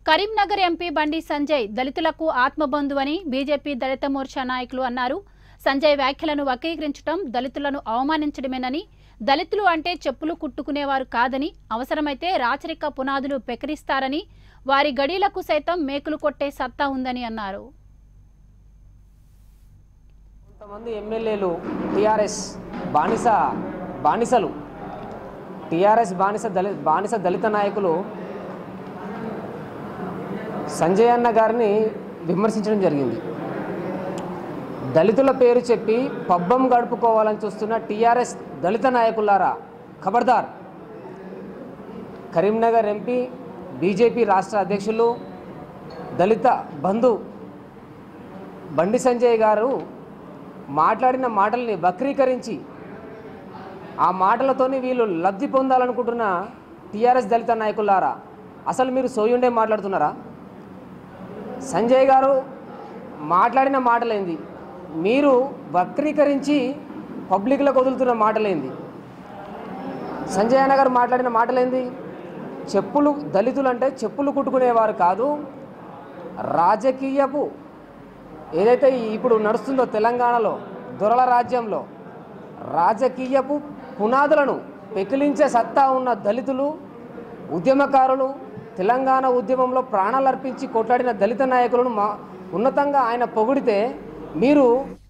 Karimnagar MP బండి సంజయ్ దళితులకు ఆత్మబంధువని BJP దళిత మోర్చా నాయకులు అన్నారు సంజయ్ వ్యాఖ్యలను వక్రీకరించడం దళితులను అవమానించడమేనని దళితులు అంటే చెప్పులు కుట్టుకునేవారు కాదని అవసరమైతే రాచరిక పునాదులు పెకరిస్తారని వారి గడీలకు సైతం మేకులు కొట్టే సత్తా ఉందని అన్నారు కొంతమంది ఎమ్మెల్యేలు టీఆర్ఎస్ బానిస బానిసలు టీఆర్ఎస్ బానిస దళి బానిస దళిత నాయకులు సంజయ్ అన్న గారిని విమర్శించడం జరిగింది దళితుల పేరు చెప్పి పబ్బం గడుపుకోవాలని చూస్తున్న టీఆర్ఎస్ దళిత నాయకులారా ఖబర్దార్ కరీంనగర్ ఎంపీ బీజేపీ రాష్ట్ర అధ్యక్షులు దళిత బంధు బండి సంజయ్ గారు మాట్లాడిన మాటల్ని వక్రీకరించి ఆ మాటలతోని వీళ్ళు లబ్ధి పొందాలనుకుంటున్న టీఆర్ఎస్ దళిత నాయకులారా అసలు మీరు సోయుండే మాట్లాడుతున్నారా సంజయ్ గారు మాట్లాడిన మాటలేంది మీరు వక్రీకరించి పబ్లిక్లకు వదులుతున్న మాటలేంది సంజయ్ అన్న గారు మాట్లాడిన మాటలేంది చెప్పులు దళితులు అంటే చెప్పులు కుట్టుకునేవారు కాదు రాజకీయపు ఏదైతే ఈ ఇప్పుడు నడుస్తుందో తెలంగాణలో దొరల రాజ్యంలో రాజకీయపు పునాదులను పెకిలించే సత్తా ఉన్న దళితులు ఉద్యమకారులు తెలంగాణ ఉద్యమంలో ప్రాణాలు అర్పించి కొట్లాడిన దళిత నాయకులను మా ఉన్నతంగా ఆయన పొగిడితే మీరు